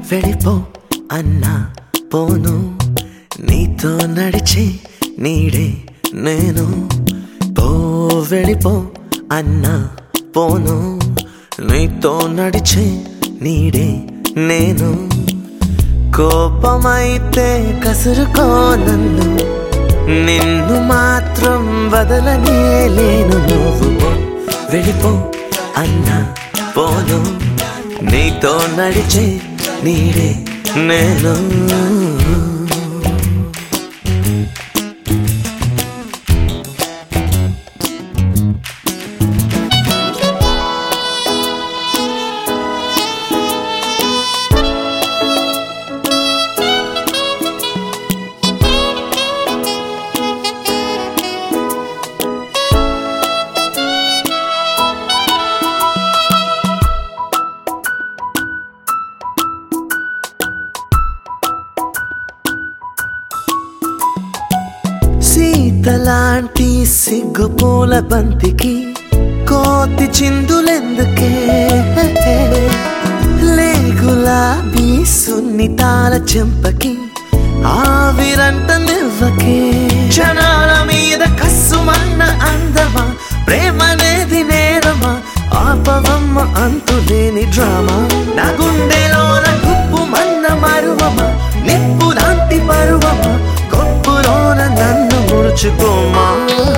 వెళ్ళిపో అన్నా పోను నీతో నడిచే నీడే నేను పో వెళ్ళిపో అన్నా పోను నీతో నడిచే నీడే నేను కోపమైతే కసురుకో నన్ను నిన్ను మాత్రం వదలనే లేను నువ్వు పో, వెళ్ళిపో అన్నా పోను నీతో నడిచే నీడే నేను సీతలాంటి సిగ్గు పూల బంతికి కోతి చిందులెందుకే లే గులాబీ సున్నితాల చెంపకి ఆవిరంట నివ్వకే క్షణాల మీద కస్సుమన్న అందమా ప్రేమనేది నేరమా ఆపవమ్మ అంతులేని డ్రామా నా గుండెలోన గుప్పు మన్న మరువమా నిప్పు లాంటి పరువమా కొప్పులోన నన్ను ముడుచుకోమా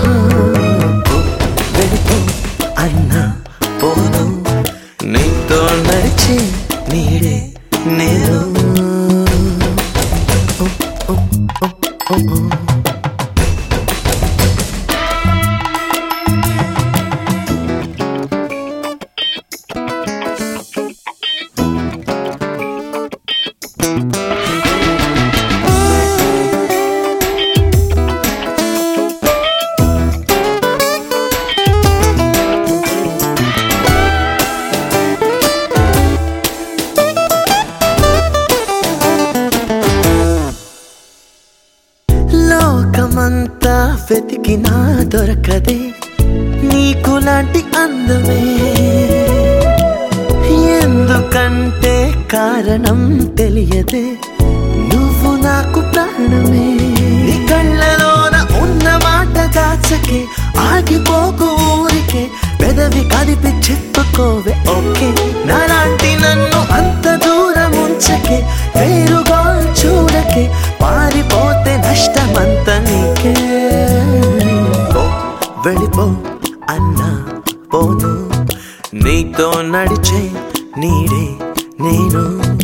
వెళ్ళిపో అన్నా పోను నీతో నడిచి నీడే నేను లోకమంతా వెతికినా దొరకదే నీకు లాంటి అందమే ఎందుకంటే కారణం తెలియదే నువ్వు నాకు ప్రాణమే నీ కళ్ళలోన ఉన్న మాట దాచకే ఆగిపోకు ఊరికే పెదవి కదిపి చెప్పుకోవే ఓకే నాలాంటి నన్ను అంత దూరం ఉంచకే వేరుగా చూడకే పారిపోతే నష్టమంత నీకే పో, వెళ్ళిపో అన్నా పోను నీతో నడిచే నీడే నేను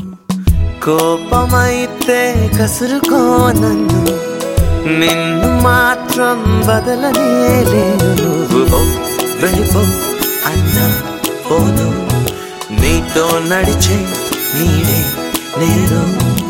కోపమైతే కసురుకో నన్ను నిన్ను మాత్రం బదలనే లేను నువ్వు పో, వెళ్ళిపో అన్నా పోను నీతో నడిచే నీడే నేను